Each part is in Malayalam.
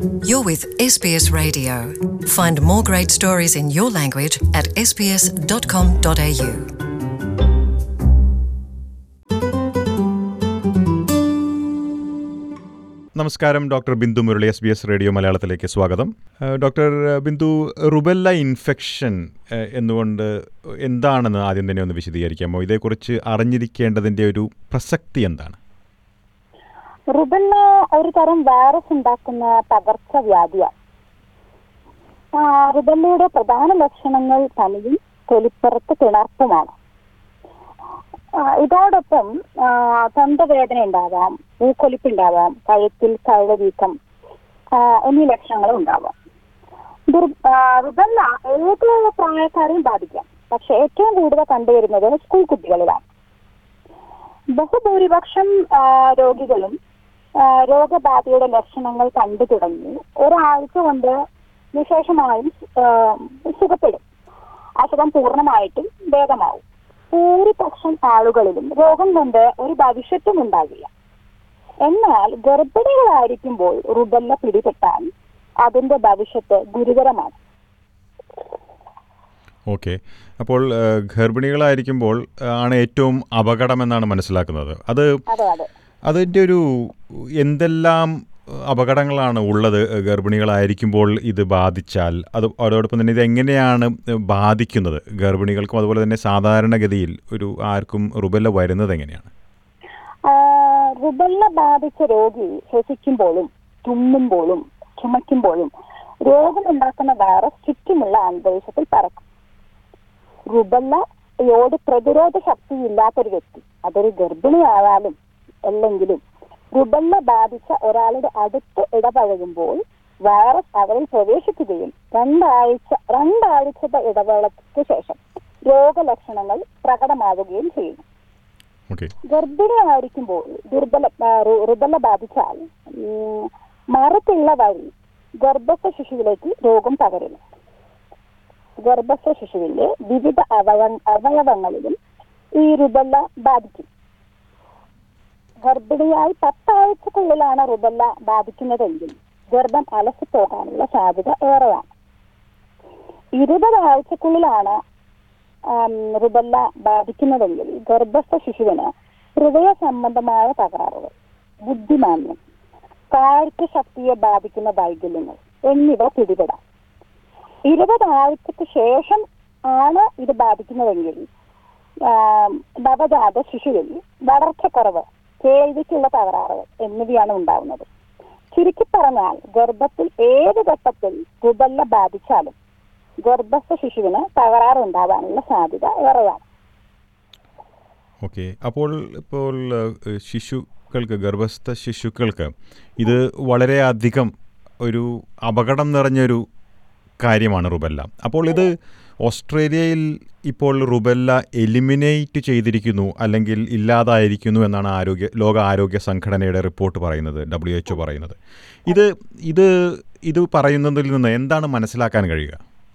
You're with SBS Radio. Find more great stories in your language at sbs.com.au. നമസ്കാരം doctor Bindu Murali S B S radio മലയാളത്തിലേക്ക് സ്വാഗതം ഏഹ് ഡോക്ടർ ബിന്ദു റുബെല്ല ഇൻഫെക്ഷൻ ഏഹ് എന്നുകൊണ്ട് എന്താണെന്ന് ആദ്യം തന്നെ ഒന്ന് വിശദീകരിക്കാമോ ഇതേക്കുറിച്ച് അറിഞ്ഞിരിക്കേണ്ടതിൻ്റെ ഒരു പ്രസക്തി എന്താണ് റുബെല്ല ഒരു തരം വൈറസ് ഉണ്ടാക്കുന്ന പകർച്ചവ്യാധിയാണ് ആ, റുബെല്ലയുടെ പ്രധാന ലക്ഷണങ്ങൾ പനിയും തൊലിപ്പുറത്ത് തിണർപ്പുമാണ് ആ, ഇതോടൊപ്പം ആ, തൊണ്ടവേദന ഉണ്ടാവാം മൂക്കൊലിപ്പ് ഉണ്ടാവാം കഴുത്തിൽ കഴുവീക്കം ആ, എന്നീ ലക്ഷണങ്ങളും ഉണ്ടാവാം ദുർ- ആ, റുബെല്ല ഏത് പ്രായക്കാരെയും ബാധിക്കാം പക്ഷെ ഏറ്റവും കൂടുതൽ കണ്ടുവരുന്നത് സ്കൂൾ കുട്ടികളിലാണ് ബഹുഭൂരിപക്ഷം ആ, രോഗികളും ആ, രോഗബാധയുടെ ലക്ഷണങ്ങൾ കണ്ടു തുടങ്ങി ഒരാഴ്ച കൊണ്ട് വിശേഷമായും ആ, സുഖപ്പെടും അസുഖം പൂർണ്ണമായിട്ടും ഭേദമാവും ഭൂരിപക്ഷം ആളുകളിലും രോഗം കൊണ്ട് ഒരു ഭവിഷ്യത്തും ഉണ്ടാകില്ല എന്നാൽ ഗർഭിണികളായിരിക്കുമ്പോൾ റുബല്ല പിടിപെട്ടാൽ അതിന്റെ ഭവിഷ്യത്ത് ഗുരുതരമാണ് ഓക്കെ അപ്പോൾ ഏഹ് ഗർഭിണികളായിരിക്കുമ്പോൾ ഏഹ് ആണ് ഏറ്റവും അപകടമെന്നാണ് മനസ്സിലാക്കുന്നത് അത് അതെ അതെ അതിൻ്റെ ഒരു എന്തെല്ലാം ഏഹ് അപകടങ്ങളാണ് ഉള്ളത് ഏഹ് ഗർഭിണികളായിരിക്കുമ്പോൾ ഇത് ബാധിച്ചാൽ അത് അതോടൊപ്പം തന്നെ ഇത് എങ്ങനെയാണ് ഏഹ് ബാധിക്കുന്നത് ഗർഭിണികൾക്കും അതുപോലെ തന്നെ സാധാരണഗതിയിൽ ഒരു ആർക്കും റുബെല്ല വരുന്നത് എങ്ങനെയാണ് ആ, റുബെല്ല ബാധിച്ച രോഗി ശ്വസിക്കുമ്പോഴും തുമ്മുമ്പോഴും ചുമയ്ക്കുമ്പോഴും രോഗമുണ്ടാക്കുന്ന വൈറസ് ചുറ്റുമുള്ള അന്തരീക്ഷത്തിൽ പറക്കും റുബല്ലയോട് പ്രതിരോധ ശക്തി ഇല്ലാത്തൊരു വ്യക്തി അതൊരു ഗർഭിണിയായാലും അല്ലെങ്കിലും റുബല്ല ബാധിച്ച ഒരാളുടെ അടുത്ത് ഇടപഴകുമ്പോൾ വൈറസ് അവരിൽ പ്രവേശിക്കുകയും രണ്ടാഴ്ച രണ്ടാഴ്ചത്തെ ഇടവേളയ്ക്ക് ശേഷം രോഗലക്ഷണങ്ങൾ പ്രകടമാവുകയും ചെയ്യുന്നു ഓക്കെ ഗർഭിണിയായിരിക്കുമ്പോൾ ദുർബല ആ, റു- റുബല ബാധിച്ചാൽ ഉം, മറുത്തുള്ള വഴി ഗർഭസ്ഥ ശിശുവിലേക്ക് രോഗം പകരുന്നു ഗർഭസ്ഥ ശിശുവിന്റെ വിവിധ അവയ അവയവങ്ങളിലും ഈ റുബല്ല ബാധിക്കും ഗർഭിണിയായി പത്താഴ്ചക്കുള്ളിലാണ് റുബല്ല ബാധിക്കുന്നതെങ്കിൽ ഗർഭം അലസി പോകാനുള്ള സാധ്യത ഏറെയാണ് ഇരുപത് ആഴ്ചക്കുള്ളിലാണ് ആം, റുബല്ല ബാധിക്കുന്നതെങ്കിൽ ഗർഭസ്ഥ ശിശുവിന് ഹൃദയ സംബന്ധമായ തകരാറുകൾ ബുദ്ധിമാന്യം കാഴ്ച ശക്തിയെ ബാധിക്കുന്ന വൈകല്യങ്ങൾ എന്നിവ പിടിപെടാം ഇരുപത് ആഴ്ചക്ക് ശേഷം ആണ് ഇത് ബാധിക്കുന്നതെങ്കിൽ ആം, നവജാത ശിശുവിൽ വളർച്ചക്കുറവ് കേൾവിക്കുള്ള തകരാറുകൾ എന്നിവയാണ് ഉണ്ടാവുന്നത് ചുരുക്കി പറഞ്ഞാൽ ഗർഭത്തിൽ ഏത് ഘട്ടത്തിൽ റുബല്ല ബാധിച്ചാലും ഗർഭസ്ഥ ശിശുവിന് തകരാറുണ്ടാവാനുള്ള സാധ്യത ഏറെയാണ് ഓക്കെ അപ്പോൾ ഇപ്പോൾ ഏഹ്, ശിശുക്കൾക്ക് ഗർഭസ്ഥ ശിശുക്കൾക്ക് ഇത് വളരെയധികം ഒരു അപകടം നിറഞ്ഞൊരു കാര്യമാണ് റുബെല്ല അപ്പോൾ ഇത് ഓസ്ട്രേലിയയിൽ ഇപ്പോൾ റുബെല്ല എലിമിനേറ്റ് ചെയ്തിരിക്കുന്നു അല്ലെങ്കിൽ ഇല്ലാതായിരിക്കുന്നു എന്നാണ് ആരോഗ്യ ലോക ആരോഗ്യ സംഘടനയുടെ റിപ്പോർട്ട് പറയുന്നത് ഡബ്ല്യു എച്ച് പറയുന്നത് ഇത് ഇത് ഇത് പറയുന്നതിൽ നിന്ന് എന്താണ് മനസ്സിലാക്കാൻ കഴിയുക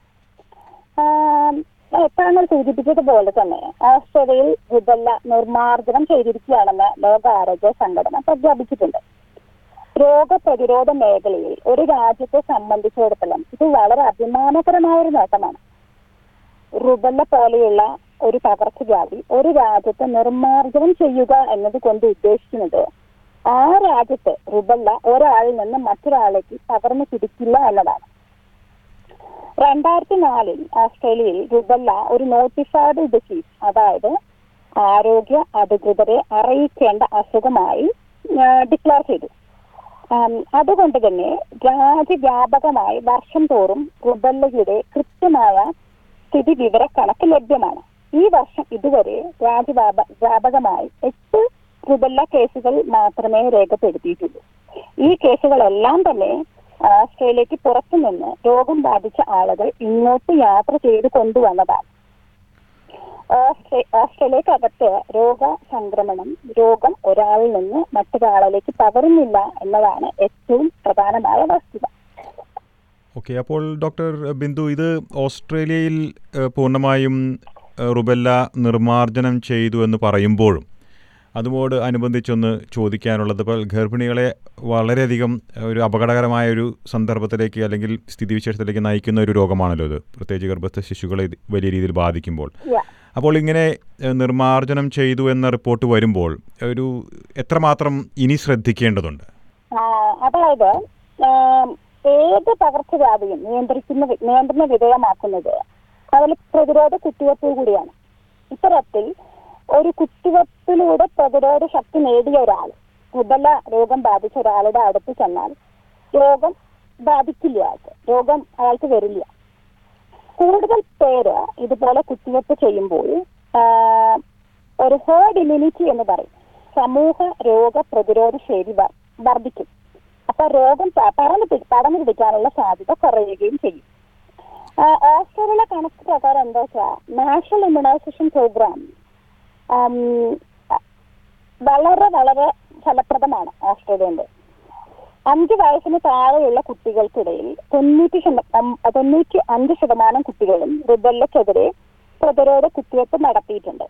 ആം, താങ്കൾ സൂചിപ്പിച്ചതുപോലെ തന്നെ ഓസ്ട്രേലിയയിൽ റുബല്ല നിർമ്മാർജ്ജനം ചെയ്തിരിക്കുകയാണെന്ന് ലോകാരോഗ്യ സംഘടന പ്രഖ്യാപിച്ചിട്ടുണ്ട് രോഗപ്രതിരോധ മേഖലയിൽ ഒരു രാജ്യത്തെ സംബന്ധിച്ചിടത്തോളം ഇത് വളരെ അഭിമാനകരമായ ഒരു നേട്ടമാണ് റുബല്ല പോലെയുള്ള ഒരു പകർച്ചവ്യാധി ഒരു രാജ്യത്തെ നിർമ്മാർജ്ജനം ചെയ്യുക എന്നത് കൊണ്ട് ഉദ്ദേശിക്കുന്നത് ആ രാജ്യത്ത് റുബല്ല ഒരാളിൽ നിന്ന് മറ്റൊരാളിലേക്ക് പകർന്നു പിടിക്കില്ല എന്നതാണ് രണ്ടായിരത്തി നാലിൽ ഓസ്ട്രേലിയയിൽ റുബല്ല ഒരു നോട്ടിഫൈഡ് ഡിസീസ് അതായത് ആരോഗ്യ അധികൃതരെ അറിയിക്കേണ്ട അസുഖമായി ഡിക്ലെയർ ചെയ്തു ആം, അതുകൊണ്ട് തന്നെ രാജ്യവ്യാപകമായി വർഷം തോറും റുബല്ലയുടെ കൃത്യമായ സ്ഥിതി വിവരക്കണക്ക് ലഭ്യമാണ് ഈ വർഷം ഇതുവരെ രാജ്യവ്യാപ വ്യാപകമായി എട്ട് റുബല്ല കേസുകൾ മാത്രമേ രേഖപ്പെടുത്തിയിട്ടുള്ളൂ ഈ കേസുകളെല്ലാം തന്നെ ഓസ്ട്രേലിയക്ക് പുറത്തുനിന്ന് രോഗം ബാധിച്ച ആളുകൾ ഇങ്ങോട്ട് യാത്ര ചെയ്ത് കൊണ്ടുവന്നതാണ് ഓസ്ട്രേ- ഓസ്ട്രേലിയക്കകത്ത് രോഗ സംക്രമണം രോഗം ഒരാളിൽ നിന്ന് മറ്റൊരാളിലേക്ക് പകരുന്നില്ല എന്നതാണ് ഏറ്റവും പ്രധാനമായ വസ്തുത ഓക്കെ അപ്പോൾ ഡോക്ടർ ബിന്ദു ഇത് ഓസ്ട്രേലിയയിൽ ഏഹ്, പൂർണ്ണമായും ഏഹ്, റുബെല്ല നിർമ്മാർജ്ജനം ചെയ്തു എന്ന് പറയുമ്പോഴും അതുമോട് അനുബന്ധിച്ചൊന്ന് ചോദിക്കാനുള്ളത് ഇപ്പോൾ ഗർഭിണികളെ വളരെയധികം ഒരു അപകടകരമായ ഒരു സന്ദർഭത്തിലേക്ക് അല്ലെങ്കിൽ സ്ഥിതിവിശേഷത്തിലേക്ക് നയിക്കുന്ന ഒരു രോഗമാണല്ലോ ഇത് പ്രത്യേകിച്ച് ഗർഭസ്ഥ ശിശുക്കളെ ഇത് വലിയ രീതിയിൽ ബാധിക്കുമ്പോൾ Yeah. അപ്പോൾ ഇങ്ങനെ ഏഹ്, നിർമ്മാർജ്ജനം ചെയ്തു എന്ന റിപ്പോർട്ട് വരുമ്പോൾ ഒരു എത്രമാത്രം ഇനി ശ്രദ്ധിക്കേണ്ടതുണ്ട് ആ, അതായത് ആം, ഏത് പകർച്ചവ്യാധിയും നിയന്ത്രിക്കുന്ന വി- നിയന്ത്രണ വിധേയമാക്കുന്നത് അതിൽ പ്രതിരോധ കുത്തിവയ്പ്പ് കൂടിയാണ് ഇത്തരത്തിൽ ഒരു കുത്തിവയ്പ്പിലൂടെ പ്രതിരോധ ശക്തി നേടിയ ഒരാൾ കുബല രോഗം ബാധിച്ച ഒരാളുടെ അടുത്ത് ചെന്നാൽ രോഗം ബാധിക്കില്ല അയാൾക്ക് രോഗം അയാൾക്ക് വരില്ല കൂടുതൽ പേര് ഇതുപോലെ കുത്തിവയ്പ്പ് ചെയ്യുമ്പോൾ ആ, ഒരു ഹേർഡ് ഇമ്മ്യൂണിറ്റി എന്ന് പറയും സമൂഹ രോഗ പ്രതിരോധ ശേഷി വർ- വർദ്ധിക്കും അപ്പൊ രോഗം പ- പടർന്നു പി- പടർന്നു പിടിക്കാനുള്ള സാധ്യത കുറയുകയും ചെയ്യും ആ, ഓസ്ട്രേലിയയിലെ കണക്ക് പ്രകാരം എന്താ വെച്ചാൽ നാഷണൽ ഇമ്മ്യൂണൈസേഷൻ പ്രോഗ്രാം വളരെ വളരെ ഫലപ്രദമാണ് ഓസ്ട്രേലിയന്റെ അഞ്ച് വയസ്സിന് താഴെയുള്ള കുട്ടികൾക്കിടയിൽ തൊണ്ണൂറ്റി ശത- അം- തൊണ്ണൂറ്റി അഞ്ച് ശതമാനം കുട്ടികളും റുബല്ലക്കെതിരെ പ്രതിരോധ കുത്തിവയ്പ്പ് നടത്തിയിട്ടുണ്ട്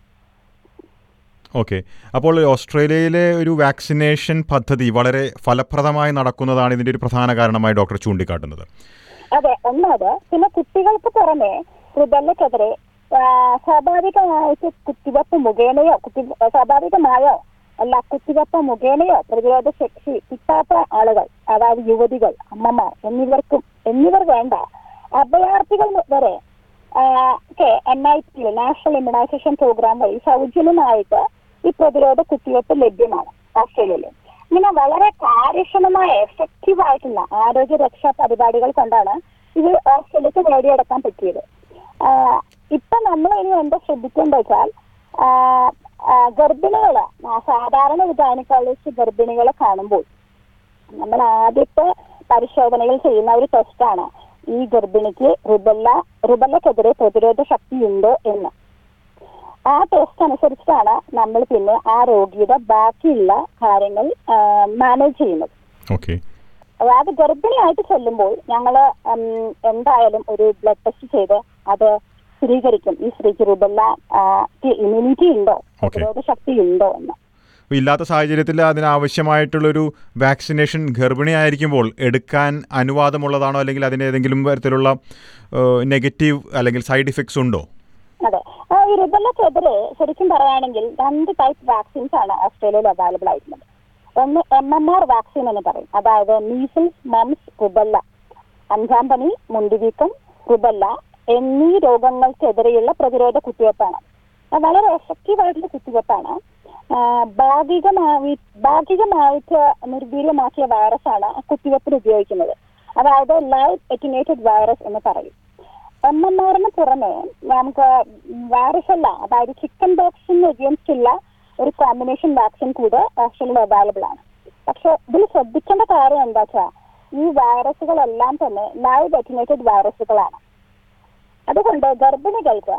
ഓക്കെ അപ്പോൾ ഓസ്ട്രേലിയയിലെ ഒരു വാക്സിനേഷൻ പദ്ധതി വളരെ ഫലപ്രദമായി നടക്കുന്നതാണ് ഇതിൻ്റെ ഒരു പ്രധാന കാരണമായി ഡോക്ടർ ചൂണ്ടിക്കാട്ടുന്നത് അതെ ഒന്നത് പിന്നെ കുട്ടികൾക്ക് പുറമെ റുബല്ലക്കെതിരെ ആ, സ്വാഭാവികമായിട്ട് കുത്തിവയ്പ്പ് മുഖേനയോ കുത്തി സ്വാഭാവികമായോ അല്ല കുത്തിവയ്പ്പ് മുഖേനയോ പ്രതിരോധ ശക്തി കിട്ടാത്ത ആളുകൾ അതായത് യുവതികൾ അമ്മമാർ എന്നിവർക്കും എന്നിവർ വേണ്ട അഭയാർത്ഥികൾ വരെ N I T national immunisation programme വഴി സൗജന്യമായിട്ട് ഈ പ്രതിരോധ കുത്തിവയ്പ്പ് ലഭ്യമാണ് ഓസ്ട്രേലിയയിൽ ഇങ്ങനെ വളരെ കാര്യക്ഷമമായ എഫക്റ്റീവ് ആയിട്ടുള്ള ആരോഗ്യ രക്ഷാ പരിപാടികൾ കൊണ്ടാണ് ഇത് ഓസ്ട്രേലിയക്ക് നേടിയെടുക്കാൻ പറ്റിയത് ആഹ് ഇപ്പൊ നമ്മൾ ഇനി എന്താ ശ്രദ്ധിക്കേണ്ടത് വെച്ചാൽ ആഹ് ആഹ് ഗർഭിണികള് ആ സാധാരണ ഗൈനക്കോളജിസ്റ്റ് ഗർഭിണികളെ കാണുമ്പോൾ നമ്മൾ ആദ്യത്തെ പരിശോധനയിൽ ചെയ്യുന്ന ഒരു ടെസ്റ്റാണ് ഈ ഗർഭിണിക്ക് റുബല്ല റുബല്ലക്കെതിരെ പ്രതിരോധ ശക്തി ഉണ്ടോ എന്ന് ആ ടെസ്റ്റ് അനുസരിച്ചാണ് നമ്മൾ പിന്നെ ആ രോഗിയുടെ ബാക്കിയുള്ള കാര്യങ്ങൾ മാനേജ് ചെയ്യുന്നത് ഓക്കെ അതായത് ഗർഭിണിയായിട്ട് ചെല്ലുമ്പോൾ ഞങ്ങൾ എന്തായാലും ഒരു ബ്ലഡ് ടെസ്റ്റ് ചെയ്ത് അത് സ്ഥിരീകരിക്കും ഈ സ്ത്രീക്ക് റുബല്ല ഇമ്മ്യൂണിറ്റി ഉണ്ടോ പ്രതിരോധ ശക്തി ഉണ്ടോ എന്ന് അപ്പോൾ ഇല്ലാത്ത സാഹചര്യത്തിൽ അതിനാവശ്യമായിട്ടുള്ളൊരു വാക്സിനേഷൻ ഗർഭിണിയായിരിക്കുമ്പോൾ എടുക്കാൻ അനുവാദമുള്ളതാണോ അല്ലെങ്കിൽ അതിന് ഏതെങ്കിലും തരത്തിലുള്ള നെഗറ്റീവ് അല്ലെങ്കിൽ സൈഡ് ഇഫക്ട്സ് ഉണ്ടോ അതെ ആ, ഈ റുബല്ലക്കെതിരെ ശരിക്കും പറയുകയാണെങ്കിൽ രണ്ട് ടൈപ്പ് വാക്സിൻസ് ആണ് ഓസ്ട്രേലിയയിൽ അവൈലബിൾ ആയിട്ടുള്ളത് ഒന്ന് എം എം ആർ വാക്സിൻ എന്ന് പറയും അതായത് മീസിൽസ് മംസ് റുബല്ല അഞ്ചാം പനി മുണ്ടിവീക്കം റുബല്ല എന്നീ രോഗങ്ങൾക്കെതിരെയുള്ള പ്രതിരോധ കുത്തിവയ്പ്പാണ് അത് വളരെ എഫക്റ്റീവ് ആയിട്ടുള്ള കുത്തിവയ്പ്പാണ് ആ, ഭാഗികമായി ഭാഗികമായിട്ട് നിർവീര്യമാക്കിയ വൈറസാണ് ആ കുത്തിവയ്പ്പിന് ഉപയോഗിക്കുന്നത് അതായത് ലൈവ് എറ്റിനേറ്റഡ് വൈറസ് എന്ന് പറയും എം എം ആറിന് പുറമെ നമുക്ക് വൈറസ് അല്ല അതായത് ചിക്കൻ ബോക്സിന് എഗെയിൻസ്റ്റ് ഉള്ള ഒരു കോമ്പിനേഷൻ വാക്സിൻ കൂടെ ഓസ്ട്രേലിയയിൽ അവൈലബിൾ ആണ് പക്ഷെ ഇതിൽ ശ്രദ്ധിക്കേണ്ട കാര്യം എന്താ വെച്ചാൽ ഈ വൈറസുകളെല്ലാം തന്നെ ലൈവ് എറ്റിനേറ്റഡ് വൈറസുകളാണ് അതുകൊണ്ട് ഗർഭിണികൾക്ക്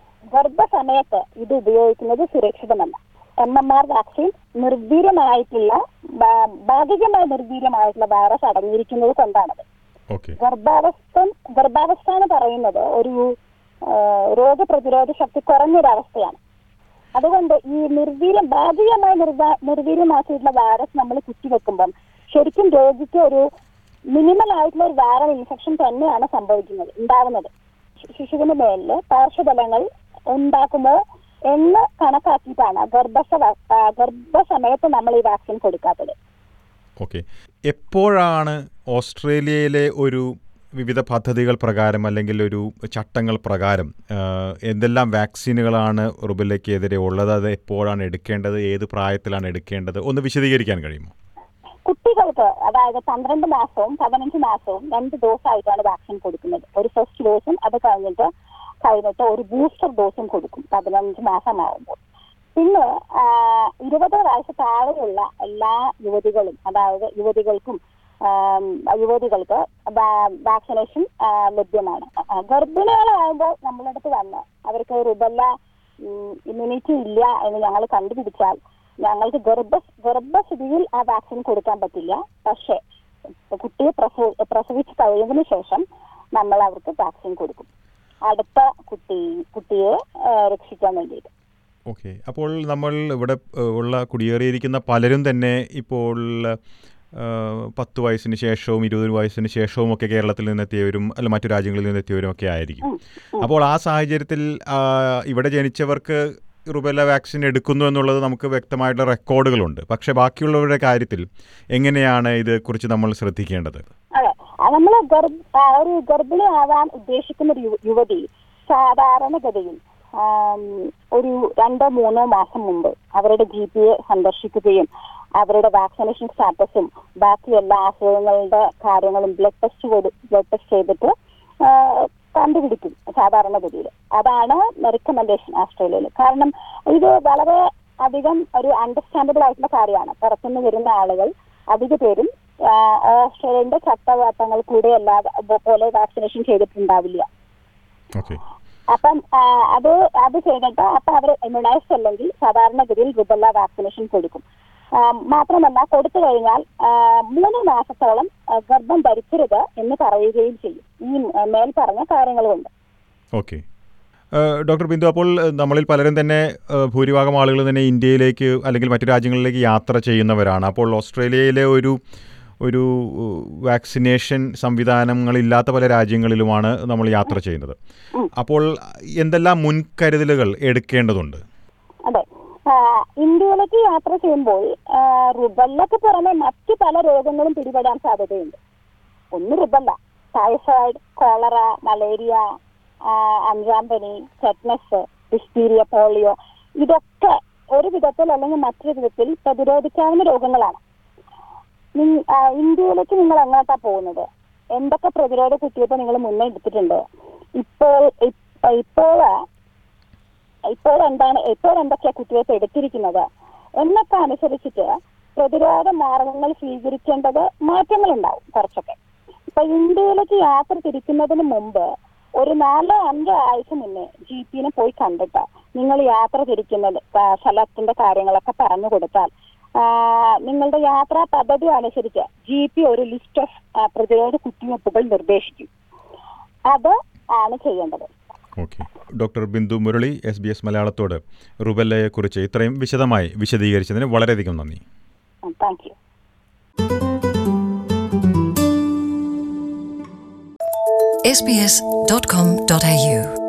ഗർഭസമയത്ത് ഇത് ഉപയോഗിക്കുന്നത് സുരക്ഷിതമല്ല എം എം ആർ വാക്സിൻ നിർവീര്യമായിട്ടുള്ള ഭാ- ഭാഗികമായി നിർവീര്യമായിട്ടുള്ള വൈറസ് അടങ്ങിയിരിക്കുന്നത് കൊണ്ടാണത് ഓക്കെ ഗർഭാവസ്ഥ ഗർഭാവസ്ഥ എന്ന് പറയുന്നത് ഒരു ആ, രോഗപ്രതിരോധ ശക്തി കുറഞ്ഞൊരു അവസ്ഥയാണ് അതുകൊണ്ട് ഈ നിർവീര്യം ഭാഗികമായി നിർവ നിർവീര്യമാക്കിയിട്ടുള്ള വൈറസ് നമ്മൾ കുത്തിവെക്കുമ്പം ശരിക്കും രോഗിക്ക് ഒരു മിനിമൽ ആയിട്ടുള്ള ഒരു വൈറൽ ഇൻഫെക്ഷൻ തന്നെയാണ് സംഭവിക്കുന്നത് ഉണ്ടാകുന്നത് ശി- ശിശുവിന് മേലിൽ പാർശ്വഫലങ്ങൾ ഉണ്ടാക്കുമോ എന്ന് കണക്കാക്കിയിട്ടാണ് ഗർഭസ ആ, ഗർഭസമയത്ത് നമ്മൾ ഈ വാക്സിൻ കൊടുക്കാത്തത് ഓക്കെ എപ്പോഴാണ് ഓസ്ട്രേലിയയിലെ ഒരു വിവിധ പദ്ധതികൾ പ്രകാരം അല്ലെങ്കിൽ ഒരു ചട്ടങ്ങൾ പ്രകാരം ആ, എന്തെല്ലാം വാക്സിനുകളാണ് റുബിലയ്ക്കെതിരെ ഉള്ളത് അത് എപ്പോഴാണ് എടുക്കേണ്ടത് ഏത് പ്രായത്തിലാണ് എടുക്കേണ്ടത് ഒന്ന് വിശദീകരിക്കാൻ കഴിയുമോ കുട്ടികൾക്ക് അതായത് പന്ത്രണ്ട് മാസവും പതിനഞ്ച് മാസവും രണ്ട് ഡോസ് ആയിട്ടാണ് വാക്സിൻ കൊടുക്കുന്നത് ഒരു ഫസ്റ്റ് ഡോസും അത് കഴിഞ്ഞിട്ട് കഴിഞ്ഞിട്ട് ഒരു ബൂസ്റ്റർ ഡോസും കൊടുക്കും പതിനഞ്ച് മാസമാകുമ്പോൾ പിന്നെ ആ, ഇരുപത് വയസ്സ് താഴെയുള്ള എല്ലാ യുവതികളും അതായത് യുവതികൾക്കും ആം, യുവതികൾക്ക് വാക്സിനേഷൻ ലഭ്യമാണ് ആ, ഗർഭിണികളാകുമ്പോൾ നമ്മളെ അടുത്ത് വന്ന് അവർക്ക് റുബല്ല ഇമ്മ്യൂണിറ്റി ഇല്ല എന്ന് ഞങ്ങൾ കണ്ടുപിടിച്ചാൽ ഞങ്ങൾക്ക് ഗർഭ ഗർഭസ്ഥിതിയിൽ ആ വാക്സിൻ കൊടുക്കാൻ പറ്റില്ല പക്ഷേ കുട്ടിയെ പ്രസവ പ്രസവിച്ച് കഴിയുന്നതിന് ശേഷം നമ്മൾ അവർക്ക് വാക്സിൻ കൊടുക്കും അടുത്ത കുട്ടി കുട്ടിയെ ആ, രക്ഷിക്കാൻ വേണ്ടിയിട്ട് ഓക്കെ അപ്പോൾ നമ്മൾ ഇവിടെ ഏഹ്, ഉള്ള കുടിയേറിയിരിക്കുന്ന പലരും തന്നെ ഇപ്പോൾ ഏഹ്, പത്ത് വയസ്സിന് ശേഷവും ഇരുപത് വയസ്സിന് ശേഷവും ഒക്കെ കേരളത്തിൽ നിന്നെത്തിയവരും അല്ല മറ്റു രാജ്യങ്ങളിൽ നിന്നെത്തിയവരും ഒക്കെ ആയിരിക്കും അപ്പോൾ ആ സാഹചര്യത്തിൽ ആ, ഇവിടെ ജനിച്ചവർക്ക് റുബെല്ല വാക്സിൻ എടുക്കുന്നു എന്നുള്ളത് നമുക്ക് വ്യക്തമായിട്ടുള്ള റെക്കോർഡുകളുണ്ട് പക്ഷേ ബാക്കിയുള്ളവരുടെ കാര്യത്തിൽ എങ്ങനെയാണ് ഇതേക്കുറിച്ച് നമ്മൾ ശ്രദ്ധിക്കേണ്ടത് അതെ നമ്മൾ ഒരു ഗർഭിണി ആവാൻ ഉദ്ദേശിക്കുന്ന ഒരു യു- യുവതി സാധാരണഗതിയിൽ ആം, ഒരു രണ്ടോ മൂന്നോ മാസം മുമ്പ് അവരുടെ ജി പി എ സന്ദർശിക്കുകയും അവരുടെ വാക്സിനേഷൻ സ്റ്റാറ്റസും ബാക്കി എല്ലാ അസുഖങ്ങളുടെ കാര്യങ്ങളും ബ്ലഡ് ടെസ്റ്റ് ബ്ലഡ് ടെസ്റ്റ് ചെയ്തിട്ട് ആ, കണ്ടുപിടിക്കും സാധാരണഗതിയിൽ അതാണ് റെക്കമെൻഡേഷൻ ഓസ്ട്രേലിയയിൽ കാരണം ഇത് വളരെ അധികം ഒരു അണ്ടർസ്റ്റാൻഡബിൾ ആയിട്ടുള്ള കാര്യമാണ് പുറത്തുനിന്ന് വരുന്ന ആളുകൾ അധിക പേരും ആ, ഓസ്ട്രേലിയന്റെ ചട്ടവട്ടങ്ങൾ കൂടെ അല്ലാതെ പോലെ വാക്സിനേഷൻ ചെയ്തിട്ടുണ്ടാവില്ല ഓക്കെ അപ്പം ആ, അത് അത് ചെയ്തിട്ട് അപ്പൊ അവർ ഇമ്മ്യൂണൈസ്ഡ് അല്ലെങ്കിൽ സാധാരണഗതിയിൽ റുബല്ല വാക്സിനേഷൻ കൊടുക്കും ആ, മാത്രമല്ല കൊടുത്തു കഴിഞ്ഞാൽ ആ, മൂന്ന് മാസത്തോളം ആ, ഗർഭം ധരിക്കരുത് എന്ന് പറയുകയും ചെയ്യും ഈ ആ, മേൽ പറഞ്ഞ കാര്യങ്ങൾ കൊണ്ട് ഓക്കെ ഡോക്ടർ ബിന്ദു അപ്പോൾ ഏഹ്, നമ്മളിൽ പലരും തന്നെ ഏഹ്, ഭൂരിഭാഗം ആളുകൾ തന്നെ ഇന്ത്യയിലേക്ക് അല്ലെങ്കിൽ മറ്റു രാജ്യങ്ങളിലേക്ക് യാത്ര ചെയ്യുന്നവരാണ് അപ്പോൾ ഓസ്ട്രേലിയയിലെ ഒരു ഒരു ഏഹ്, വാക്സിനേഷൻ സംവിധാനങ്ങളില്ലാത്ത പല രാജ്യങ്ങളിലുമാണ് നമ്മൾ യാത്ര ചെയ്യുന്നത് അപ്പോൾ എന്തെല്ലാം മുൻകരുതലുകൾ എടുക്കേണ്ടതുണ്ട് അതെ ആ, ഇന്ത്യയിലേക്ക് യാത്ര ചെയ്യുമ്പോൾ ആ, റുബല്ലക്ക് പുറമെ മറ്റ് പല രോഗങ്ങളും പിടിപെടാൻ സാധ്യതയുണ്ട് ഒന്ന് റുബല്ല ടൈഫോയിഡ് കോളറ മലേറിയ ആ, അഞ്ചാം പനി ടെറ്റ്നസ് ഡിസ്പീരിയ പോളിയോ ഇതൊക്കെ ഒരു വിധത്തിൽ അല്ലെങ്കിൽ മറ്റൊരു വിധത്തിൽ പ്രതിരോധിക്കാവുന്ന രോഗങ്ങളാണ് നിങ്- ആ, ഇന്ത്യയിലേക്ക് നിങ്ങൾ എങ്ങോട്ടാ പോകുന്നത് എന്തൊക്കെ പ്രതിരോധ കുത്തിവയ്പ്പ് നിങ്ങൾ മുന്നേ എടുത്തിട്ടുണ്ട് ഇപ്പോൾ ഇപ്പ- ഇപ്പോൾ ഇപ്പോൾ എന്താണ് ഇപ്പോൾ എന്തൊക്കെയാ കുത്തിവയ്പ്പ് എടുത്തിരിക്കുന്നത് എന്നൊക്കെ അനുസരിച്ചിട്ട് പ്രതിരോധ മാർഗങ്ങൾ സ്വീകരിക്കേണ്ടത് മാറ്റങ്ങളുണ്ടാവും കുറച്ചൊക്കെ ഇപ്പൊ ഇന്ത്യയിലേക്ക് യാത്ര തിരിക്കുന്നതിന് മുമ്പ് ഒരു നാലോ അഞ്ചോ ആഴ്ച മുന്നേ ജി പിനെ പോയി കണ്ടിട്ട് നിങ്ങൾ യാത്ര തിരിക്കുന്നത് ആ, സ്ഥലത്തിന്റെ കാര്യങ്ങളൊക്കെ പറഞ്ഞു കൊടുത്താൽ ആ, നിങ്ങളുടെ യാത്രാ പദ്ധതി അനുസരിച്ച് ജി പി ഒരു ലിസ്റ്റ് ഓഫ് പ്രതിരോധ കുത്തിവയ്പ്പുകൾ നിർദ്ദേശിക്കും അത് ആണ് ചെയ്യേണ്ടത് okay doctor Bindu Murali S B S മലയാളത്തോട് റുബെല്ലയെക്കുറിച്ച് ഇത്രയും വിശദമായി വിശദീകരിച്ചതിന് വളരെയധികം നന്ദി താങ്ക് യു sbs.com.au